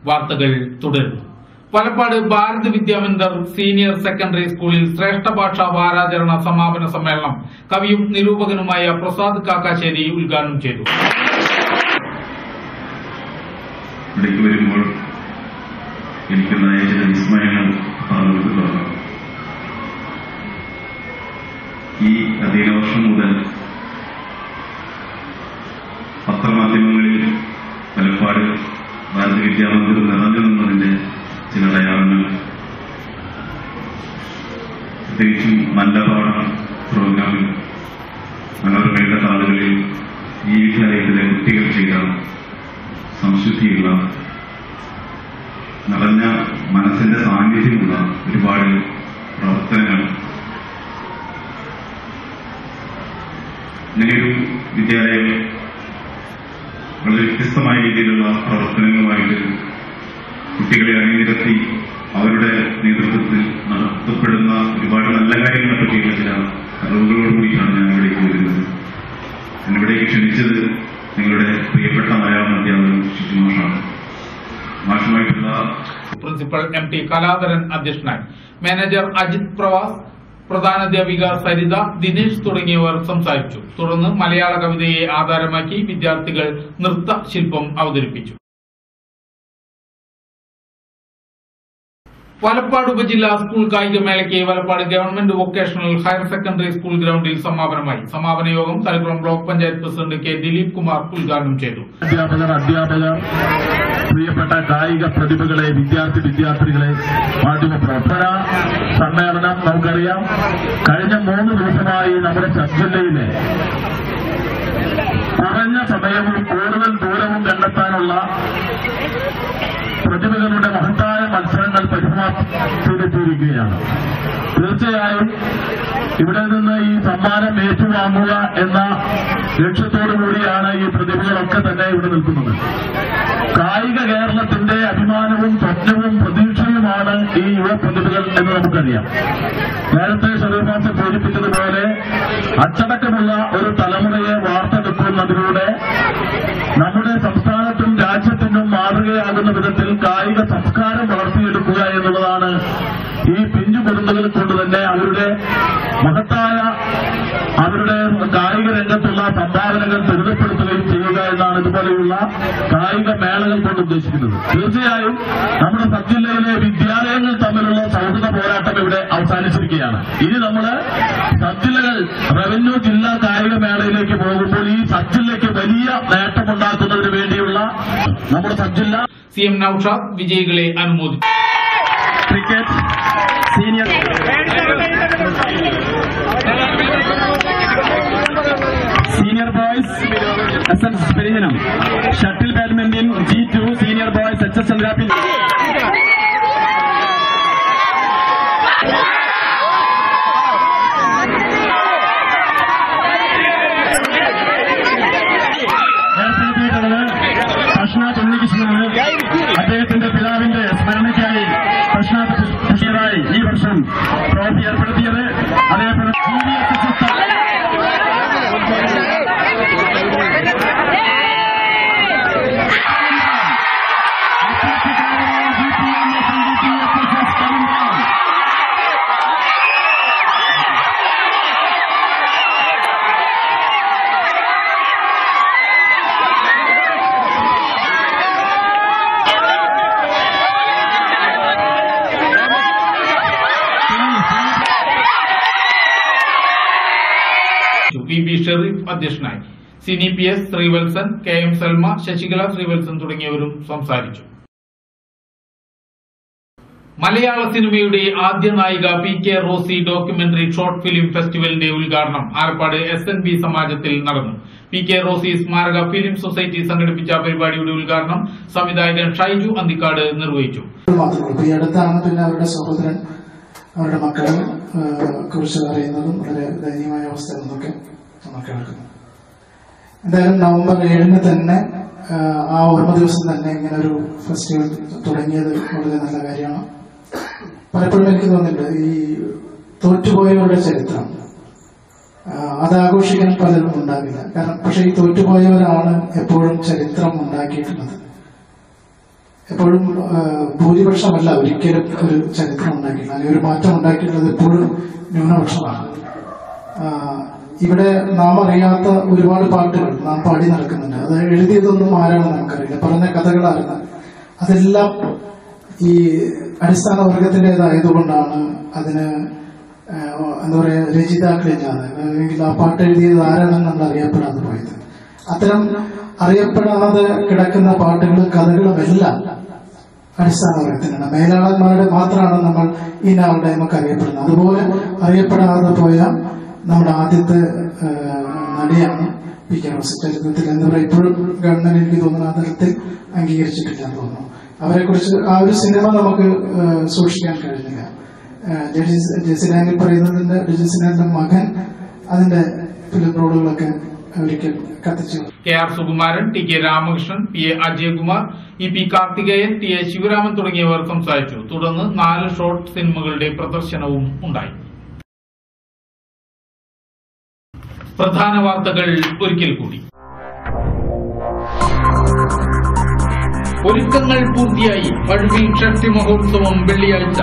വാർത്തകൾ തുടരുന്നു Valappad Bharat Vidyamandir senior secondary സ്കൂളിൽ ശ്രേഷ്ഠ ഭാഷാ വാരാചരണ സമാപന സമ്മേളനം കവിയും നിരൂപകനുമായ പ്രസാദ് കാക്കാശ്ശേരി ഉദ്ഘാടനം ചെയ്തു ഇവിടേക്ക് വരുമ്പോൾ എനിക്കുണ്ടായ ചില വിസ്മയങ്ങൾ പറഞ്ഞു തുടങ്ങാം ഈ അധിക വർഷം മുതൽ പത്രമാധ്യമങ്ങളിൽ പലപ്പാട് ഭാരത വിദ്യാമന്ദിർ നിറഞ്ഞു നിന്നതിന്റെ ചില അടയാളങ്ങൾ പ്രത്യേകിച്ചും നല്ല പാഠം പ്രോഗ്രാമിൽ മനോരമയുടെ താളുകളിൽ ഈ വിദ്യാലയത്തിലെ കുട്ടികൾ ചെയ്ത സംശുദ്ധിയുള്ള നിറഞ്ഞ മനസ്സിന്റെ സാന്നിധ്യമുള്ള ഒരുപാട് പ്രവർത്തനങ്ങൾ ഇങ്ങനെയൊരു വിദ്യാലയം വളരെ വ്യത്യസ്തമായ രീതിയിലുള്ള പ്രവർത്തനങ്ങളുമായിട്ട് കുട്ടികളെ അണിനിരത്തി അവരുടെ നേതൃത്വത്തിൽ നടത്തപ്പെടുന്ന ഒരുപാട് നല്ല കാര്യങ്ങളെ പറ്റിയുള്ള ചില അറിവുകളോടുകൂടിയാണ് ഞാൻ ഇവിടേക്ക് വരുന്നത് എന്നിവിടേക്ക് ക്ഷണിച്ചത് നിങ്ങളുടെ പ്രിയപ്പെട്ട മലയാളം അധ്യാപകൻ ഷിജു മാഷാണ് മാഷുമായിട്ടുള്ള പ്രിൻസിപ്പൽ എം ടി കലാധരൻ അധ്യക്ഷനായി മാനേജർ അജിത് പ്രവാസ് പ്രധാനാധ്യാപിക സരിത ദിനേശ് തുടങ്ങിയവർ സംസാരിച്ചു തുടർന്ന് മലയാള കവിതയെ ആധാരമാക്കി വിദ്യാർത്ഥികൾ നൃത്ത ശില്പം അവതരിപ്പിച്ചു വലപ്പാട് ഉപജില്ലാ സ്കൂൾ കായികമേളയ്ക്ക് Valappad government vocational higher secondary school ഗ്രൌണ്ടിൽ സമാപനമായി സമാപന യോഗം Thalakkulam block panchayat president K Dileep Kumar ഉദ്ഘാടനം ചെയ്തു അധ്യാപകർ അധ്യാപകർ പ്രിയപ്പെട്ട കായിക പ്രതിഭകളെ വിദ്യാർത്ഥി വിദ്യാർത്ഥികളെ മാധ്യമ പ്രവർത്തന സമ്മേളനം നമുക്കറിയാം കഴിഞ്ഞ മൂന്ന് ദിവസമായി നമ്മുടെ സബ് ജില്ലയിലെ കുറഞ്ഞ സമയവും കൂടുതൽ ദൂരവും കണ്ടെത്താനുള്ള പ്രതിഭകളുടെ മഹത്തായ മത്സരങ്ങൾ പരിസമാപ്തിയിലെത്തിയിരിക്കുകയാണ് തീർച്ചയായും ഇവിടെ നിന്ന് ഈ സമ്മാനം ഏറ്റുവാങ്ങുക എന്ന ലക്ഷ്യത്തോടു കൂടിയാണ് ഈ പ്രതിഭകളൊക്കെ തന്നെ ഇവിടെ നിൽക്കുന്നത് കായിക കേരളത്തിന്റെ അഭിമാനവും സ്വപ്നവും പ്രതീക്ഷയുമാണ് ഈ യുവ പ്രതിഭകൾ എന്ന് നമുക്കറിയാം നേരത്തെ ഷെറീഫാസ് സൂചിപ്പിച്ചതുപോലെ അച്ചടക്കമുള്ള ഒരു തലമുറയെ വാർത്തെടുക്കുന്നതിലൂടെ നമ്മുടെ സംസ്ഥാനത്തും രാജ്യത്തിനും മാതൃകയാകുന്ന വിധത്തിൽ കായിക സംസ്കാരം വളർത്തിയെടുക്കുക എന്നുള്ളതാണ് ഈ പിഞ്ചു കുരുന്നുകൾ കൊണ്ട് തന്നെ അവരുടെ മഹത്തായ അവരുടെ കായിക രംഗത്തുള്ള സംഭാവനകൾ ത്വരിതപ്പെടുത്തുകയും ചെയ്യുക എന്നാണ് ഇതുപോലെയുള്ള കായിക മേളകൾ കൊണ്ട് ഉദ്ദേശിക്കുന്നത് തീർച്ചയായും നമ്മുടെ സബ് ജില്ലയിലെ വിദ്യാലയങ്ങൾ തമ്മിലുള്ള സൗഹൃദ പോരാട്ടം ഇവിടെ അവസാനിച്ചിരിക്കുകയാണ് ഇനി നമ്മൾ സബ് ജില്ലകൾ റവന്യൂ ജില്ലാ കായിക മേളയിലേക്ക് പോകുമ്പോൾ ഈ സബ് ജില്ലയ്ക്ക് വലിയ നേട്ടമുണ്ടാക്കുന്നതിന് വേണ്ടിയുള്ള നമ്മുടെ സബ് ജില്ല സി എം നൌഷാദ് വിജയികളെ അനുമോദിച്ചു cricket senior senior boys S S Perinjanam shuttle badminton G two senior boys H S ചന്ദ്രാപ്പിൽ ഏർപ്പെടുത്തിയിട്ടുള്ളത് കൃഷ്ണാഥ് ഉണ്ണികൃഷ്ണനാണ് അദ്ദേഹത്തിന്റെ പിതാവിന്റെ സ്മരണയ്ക്കായി കൃഷ്ണാഥ് കൃഷ്ണറായി ഈ വർഷം ട്രോഫി ഏർപ്പെടുത്തിയത് അതേപോലെ പി ബി ഷെറീഫ് അധ്യക്ഷനായി Sini P S Sreevalsan K M Salma Sasikala Sreevalsan തുടങ്ങിയവരും സംസാരിച്ചു മലയാള സിനിമയുടെ ആദ്യ നായിക P K Rosy documentary short film ഫെസ്റ്റിവലിന്റെ ഉദ്ഘാടനം ആലപ്പാട് എസ് എൻ ബി സമാജത്തിൽ നടന്നു പി കെ റോസി സ്മാരക ഫിലിം സൊസൈറ്റി സംഘടിപ്പിച്ച പരിപാടിയുടെ ഉദ്ഘാടനം സംവിധായകൻ ഷൈജു അന്തിക്കാട് നിർവഹിച്ചു മാത്രമേ ഇപ്പൊ ഈ അടുത്താണ് പിന്നെ അവരുടെ സഹോദരൻ അവരുടെ മക്കളെ കുറിച്ച് അറിയുന്നതും വളരെ ദയനീയമായ അവസ്ഥയിൽ നിന്നൊക്കെ നമ്മൾ കേൾക്കുന്നു എന്തായാലും നവംബർ ഏഴിന് തന്നെ ആ, ആ ഓർമ്മ ദിവസം തന്നെ ഇങ്ങനെ ഒരു ഫെസ്റ്റിവൽ തുടങ്ങിയത് വളരെ നല്ല കാര്യമാണ് പലപ്പോഴും എനിക്ക് തോന്നിയിട്ടുണ്ട് ഈ തോറ്റുപോയവരുടെ ചരിത്രം ആ, അത് ആഘോഷിക്കാൻ പലരും ഉണ്ടാകില്ല കാരണം പക്ഷെ ഈ തോറ്റുപോയവരാണ് എപ്പോഴും ചരിത്രം ഉണ്ടാക്കിയിട്ടുള്ളത് എപ്പോഴും ആ, ഭൂരിപക്ഷമല്ല ഒരിക്കലും ഒരു ചരിത്രം ഉണ്ടാക്കിയിട്ടുള്ളത് അല്ലെങ്കിൽ ഒരു മാറ്റം ഉണ്ടാക്കിയിട്ടുള്ളത് എപ്പോഴും ന്യൂനപക്ഷമാണ് ആ, ഇവിടെ നാം അറിയാത്ത ഒരുപാട് പാട്ടുകൾ നാം പാടി നടക്കുന്നുണ്ട് അത് എഴുതിയതൊന്നും ആരാണെന്ന് നമുക്കറിയില്ല പറഞ്ഞ കഥകളായിരുന്നു അതെല്ലാം ഈ അടിസ്ഥാന വർഗത്തിൻ്റെതായതുകൊണ്ടാണ് അതിന് ആ, എന്താ പറയാ രചയിതാക്കളില്ലാതെ അല്ലെങ്കിൽ ആ പാട്ട് എഴുതിയത് ആരാണെന്ന് നമ്മൾ അറിയപ്പെടാതെ പോയത് അത്തരം അറിയപ്പെടാതെ കിടക്കുന്ന പാട്ടുകളും കഥകളും എല്ലാം അടിസ്ഥാന വർഗത്തിനാണ് മേലാളന്മാരുടെ മാത്രമാണ് നമ്മൾ ഇന്നാളുടെ നമുക്ക് അറിയപ്പെടുന്നത് അതുപോലെ അറിയപ്പെടാതെ പോയ നമ്മുടെ ആദ്യത്തെ ആ, നടിയാണ് പി കെ റോസ് ചരിത്രത്തിൽ എന്താ പറയുക ഇപ്പോഴും ഗവൺമെന്റ് എനിക്ക് തോന്നുന്നു ആ തരത്തിൽ അംഗീകരിച്ചിട്ടില്ല എന്ന് തോന്നുന്നു അവരെ കുറിച്ച് ആ ഒരു സിനിമ നമുക്ക് ആ, സൂക്ഷിക്കാൻ കഴിഞ്ഞില്ല ആ, ജഡ്ജി- ജെസിനാനിൽ പറയുന്നതിന്റെ ജെസിനാന്റെ മകൻ അതിന്റെ ഫിലിം റോളുകളൊക്കെ ഒരിക്കൽ കത്തിച്ചു K R Sukumaran T K Ramakrishnan P A Ajayakumar E P Karthikeyan T A Sivaraman തുടങ്ങിയവർ സംസാരിച്ചു തുടർന്ന് നാല് ഷോർട്ട് സിനിമകളുടെ പ്രദർശനവും ഉണ്ടായി പ്രധാന വാർത്തകൾ ഒരിക്കൽ കൂടി ഒരുക്കങ്ങൾ പൂർത്തിയായി പഴുവിൽ ഷഷ്ടി മഹോത്സവം വെള്ളിയാഴ്ച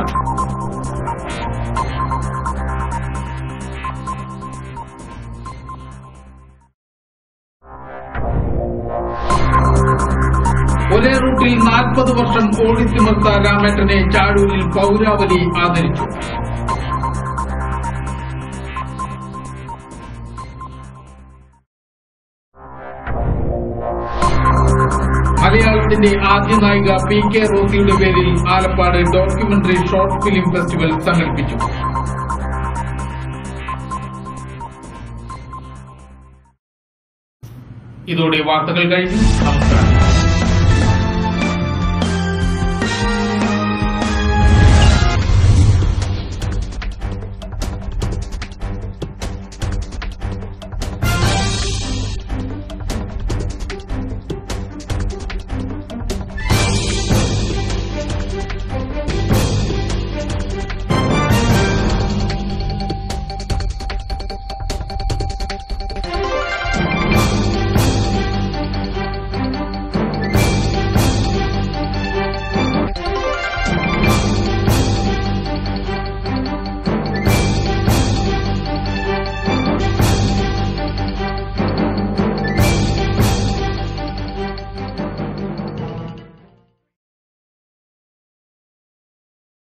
ഒരേ റൂട്ടിൽ നാൽപ്പത് വർഷം ഓടിത്തിമർത്ത രാമേട്ടനെ ചാഴൂരിൽ പൗരാവലി ആദരിച്ചു മലയാളത്തിന്റെ ആദ്യ നായിക പി കെ റോസിയുടെ പേരിൽ Alappad documentary short film festival സംഘടിപ്പിച്ചു ഇതോടെ വാർത്തകൾ കഴിഞ്ഞു നമസ്കാരം